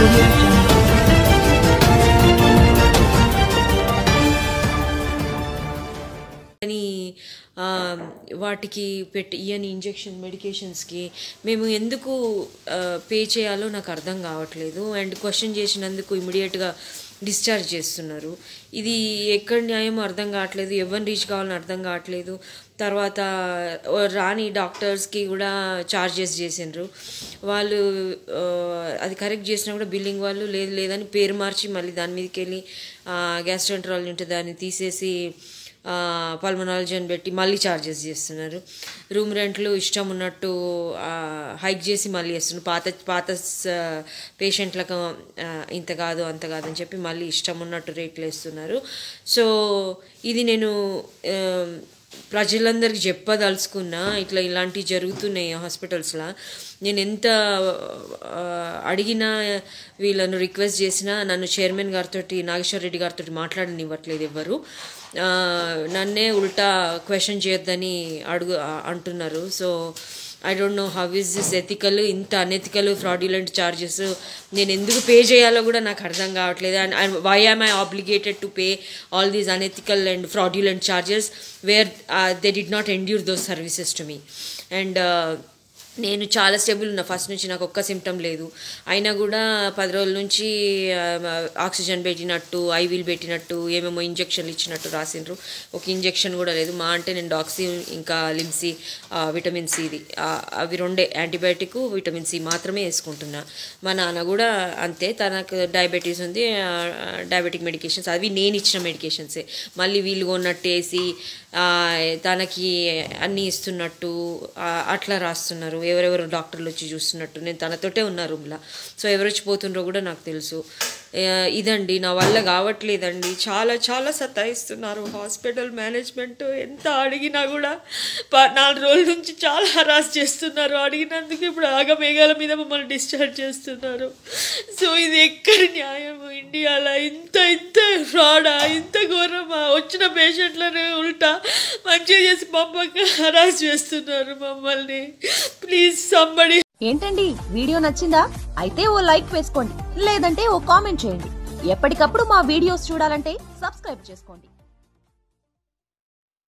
audio jungle. అని ఆ, వాటికి పెట్టి ఇయని ఇంజెక్షన్ మెడికేషన్స్కి మేము ఎందుకు పే చేయాలో నాకు అర్థం కావట్లేదు అండ్ క్వశ్చన్ చేసినందుకు ఇమీడియట్గా డిశ్చార్జ్ చేస్తున్నారు ఇది ఎక్కడ న్యాయం అర్థం కావట్లేదు ఎవరిని రీచ్ కావాలని అర్థం కావట్లేదు తర్వాత ఓ రాని డాక్టర్స్కి కూడా చార్జెస్ చేసిండ్రు వాళ్ళు ఆ, అది కరెక్ట్ చేసినా కూడా బిల్లింగ్ వాళ్ళు లేదు లేదని పేరు మార్చి మళ్ళీ దాని మీదకి వెళ్ళి గ్యాస్ట్రంట్రాలజీ ఉంటే దాన్ని తీసేసి పల్మనాలజీ అని పెట్టి మళ్ళీ ఛార్జెస్ చేస్తున్నారు రూమ్ రెంట్లు ఇష్టం ఉన్నట్టు హైక్ చేసి మళ్ళీ వేస్తున్నారు పాత పాత పేషెంట్లకు ఇంత కాదు అంత కాదు అని చెప్పి మళ్ళీ ఇష్టం ఉన్నట్టు రేట్లు వేస్తున్నారు సో ఇది నేను ఆ, ప్రజలందరికీ చెప్పదలుచుకున్నా ఇట్లా ఇలాంటివి జరుగుతున్నాయి హాస్పిటల్స్లో నేను ఎంత ఆ, అడిగినా వీళ్ళను రిక్వెస్ట్ చేసినా నన్ను చైర్మన్ గారితో నాగేశ్వర రెడ్డి గారితో మాట్లాడనివ్వట్లేదు ఎవ్వరు ఆ, నన్నే ఉల్టా క్వశ్చన్ చేయొద్దని అడుగు ఆ, అంటున్నారు so I don't know how is this ethical ఇంత అనెథికల్ ఫ్రాడ్యులెంట్ చార్జెస్ నేను ఎందుకు పే చేయాలో కూడా నాకు అర్థం కావట్లేదు and why am I obligated to pay all these unethical and fraudulent charges where they did not endure those services to me and నేను చాలా స్టేబుల్ ఉన్నా ఫస్ట్ నుంచి నాకు ఒక్క సిమ్టమ్ లేదు అయినా కూడా పది రోజుల నుంచి ఆ, ఆక్సిజన్ పెట్టినట్టు ఐవీలు పెట్టినట్టు ఏమేమో ఇంజక్షన్లు ఇచ్చినట్టు రాసిండ్రు ఒక ఇంజక్షన్ కూడా లేదు మా అంటే నేను డాక్సీ ఇంకా లిమ్సీ ఆ, విటమిన్ సిది ఆ, అవి రెండే యాంటీబయాటిక్ విటమిన్ సి మాత్రమే వేసుకుంటున్నా మా నాన్న కూడా అంతే తనకు డయాబెటీస్ ఉంది ఆ, డయాబెటిక్ మెడికేషన్స్ అవి నేను ఇచ్చిన మెడికేషన్సే మళ్ళీ వీళ్ళు కొన్నట్టు వేసి ఆ, తనకి అన్నీ ఇస్తున్నట్టు ఆ, అట్లా రాస్తున్నారు ఎవరెవరు డాక్టర్లు వచ్చి చూస్తున్నట్టు నేను తనతోటే ఉన్నా రూమ్లో సో ఎవరు వచ్చి పోతుండ్రో కూడా నాకు తెలుసు ఆ, ఇదండి నా వల్ల కావట్లేదండి చాలా చాలా సతాయిస్తున్నారు హాస్పిటల్ మేనేజ్మెంట్ ఎంత అడిగినా కూడా ప- నాలుగు రోజుల నుంచి చాలా హరాస్ చేస్తున్నారు అడిగినందుకు ఇప్పుడు ఆగమేఘాల మీద మమ్మల్ని డిశ్చార్జ్ చేస్తున్నారు సో ఇది ఎక్కడి న్యాయము ఇండియాలో ఇంత ఇంత ఫ్రాడా ఇంత ఘోరమా వచ్చిన పేషెంట్లను ఉల్టా మంచిగా చేసి పంపక హరాస్ చేస్తున్నారు మమ్మల్ని ప్లీజ్ సంబడి ఏంటండి వీడియో నచ్చిందా అయితే ఓ లైక్ వేసుకోండి లేదంటే ఓ కామెంట్ చేయండి ఎప్పటికప్పుడు మా వీడియోస్ చూడాలంటే సబ్స్క్రైబ్ చేసుకోండి